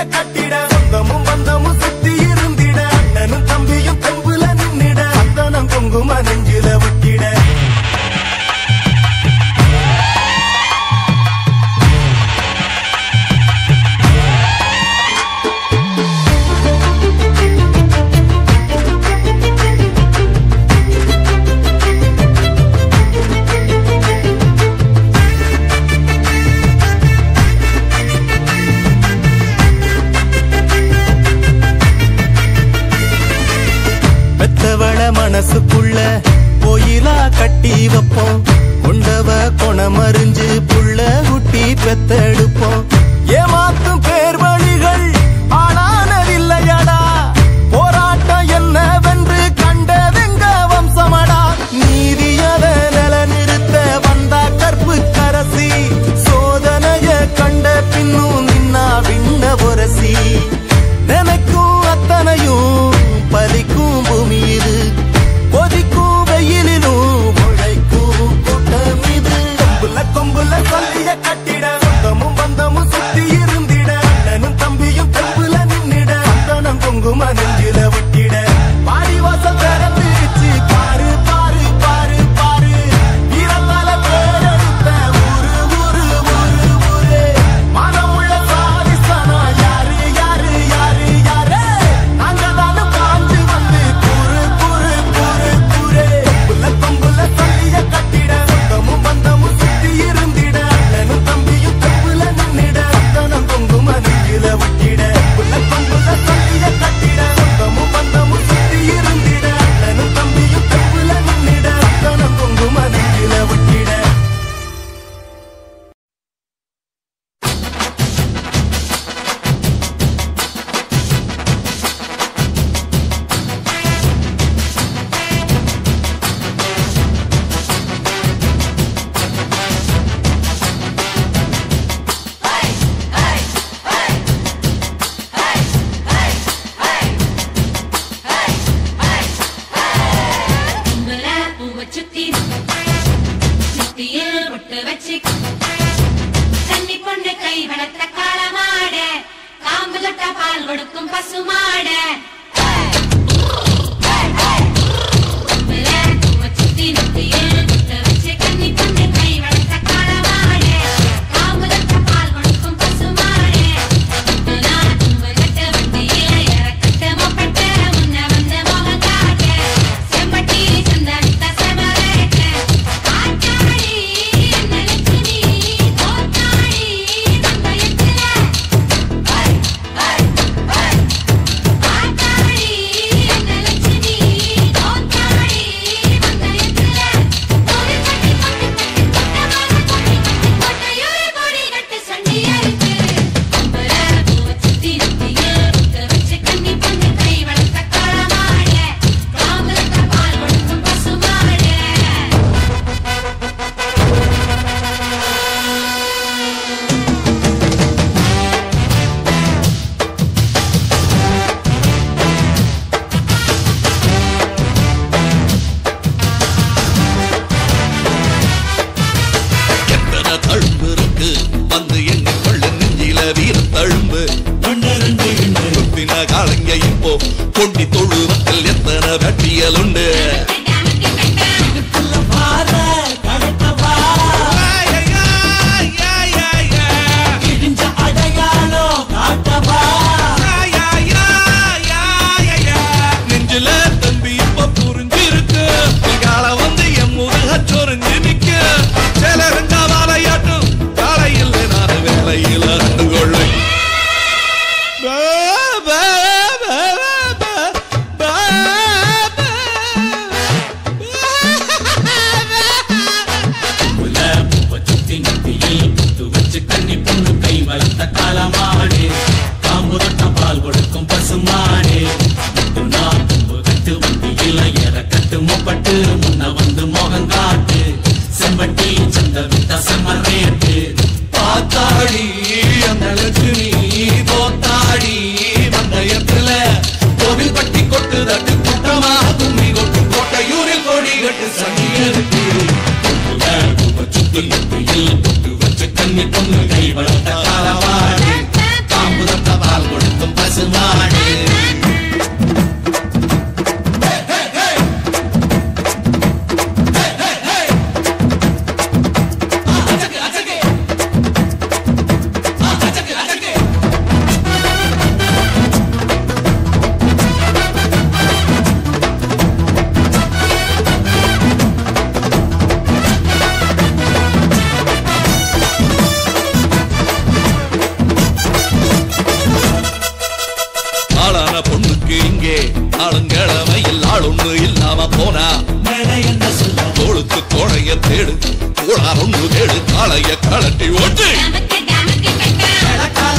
கட்டிட சொந்தமும் பந்தமும் சுத்தி இருந்திட அண்ணனும் தம்பியும் தெம்புல நின்னிட அத்தனம் குங்கும நெஞ்சில விட்டிட பெத்தவள மனசுக்குள்ள கோயிலா கட்டி வைப்போம் கொண்டவ கொணமறிஞ்சு புள்ள குட்டி பெத்தெடுப்போம் ஏமாத்தும் பேர் வழிகள் ஆளானதில்லையடா போராட்டம் என்னவென்று கண்டதெங்க வம்சமடா நீதியத நிலநிறுத்த வந்தா கற்பு கரசி சோதனைய கண்ட பின்னும் நின்னா விண்ண உரசி நினைக்கும் அத்தனையும் பலிக்கும் பூமி இது கொதிக்கும் வெயிலிலும் உழைக்கும் கூட்டம் இது கொம்புல கொம்புல சொல்லிய கட்டிட சொந்தமும் பந்தமும் சுத்தி இருந்திட அண்ணனும் தம்பியும் தெம்புல நின்னிட அத்தனம் குங்கும நெஞ்சில விட்டிட பாடி வாசல் திறந்துருச்சு பாரு பாரு பாரு பாரு வீரத்தால பேரெடுத்த ஊரு ஊரு ஊரு ஊரு மனமுள்ள சாதிசனா யாரு யாரு யாரு யாரு நாங்க தானே பாஞ்சு வந்து கூறு கூறு கூறு கூறு கொம்புல கொம்புல சொல்லிய கட்டிட சொந்தமும் பந்தமும் சுத்தி இருந்திட அண்ணனும் தம்பியும் தெம்புல நின்னிட அத்தனம் குங்கும நெஞ்சில விட்டிட கொம்புல கொம்புல சொல்லிய கட்டிட சொந்தமும் பந்தமும் சுத்தி இருந்திட அண்ணனும் தம்பியும் தெம்புல நின்னிட அத்தனம் குங்கும நெஞ்சில விட்டிட கும்பல பூவை சுத்தி சுத்தியில் முட்டு வச்சு கன்னி பொண்ணு கை வளர்த்த காளமாட காம்பு தொட்ட பால் கொடுக்கும் பசுமாட கும்பல பூவை சுத்தி சுத்தியில் முட்டு வச்சு கன்னி பொண்ணு கை வளர்த்த காளமாட காம்பு தொட்ட பால் கொடுக்கும் பசுமாட நான் தும்பகட்ட வண்டியில இறக்கட்ட மொப்பட்ட முன்ன வந்த முகம் காட்ட செம்பட்டி சந்தனத்த செமரேட்ட ஆட்டாடி என்னலுக்கு நீ தோத்தாடி நம்பயத்துல ஹை ஹை ஹை ஆட்டாடி என்னலுக்கு நீ தோத்தாடி நம்பயத்துல ஒரு கட்டி கட்டி கட்டி கொட்டமான கொட்டி கட்டி கொட்டையோட கொடி கட்டு சண்டி அடிச்சு கும்பல பூவை சுத்தி நெத்தியில் முத்த வச்சு கன்னி பொண்ணு கை வளர்த்த காளமாட காமலத்த பால் கொடுக்கும் பசுமாட எத்தனை தழும்பு இருக்கு வந்து எங்க கொள்ள நெஞ்சில வீர தழும்பு குத்தின காலங்க இப்போ கொண்டி தொழுவத்தில் எத்தனை வெட்டியல் உண்டு நெஞ்சில தம்பி இப்ப புரிஞ்சிருக்கு கால வந்து என் முதுக சொரிஞ்சு நிக்க சில ரெண்டா வாழையாட்டும் காலையில் நான் வேலையில் அண்டு கொள்ளை பா, பா, பா, பா, பா, பா. நாளும் கிழமையில் ஆள் ஒண்ணு இல்லாம போனா தோளுக்கு தோழைய தேடு கோளார் ஒண்ணு தேடு காளைய கலட்டி ஓட்டு டமக்கு டமக்கு கட்டா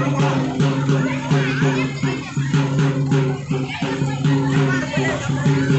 ஆ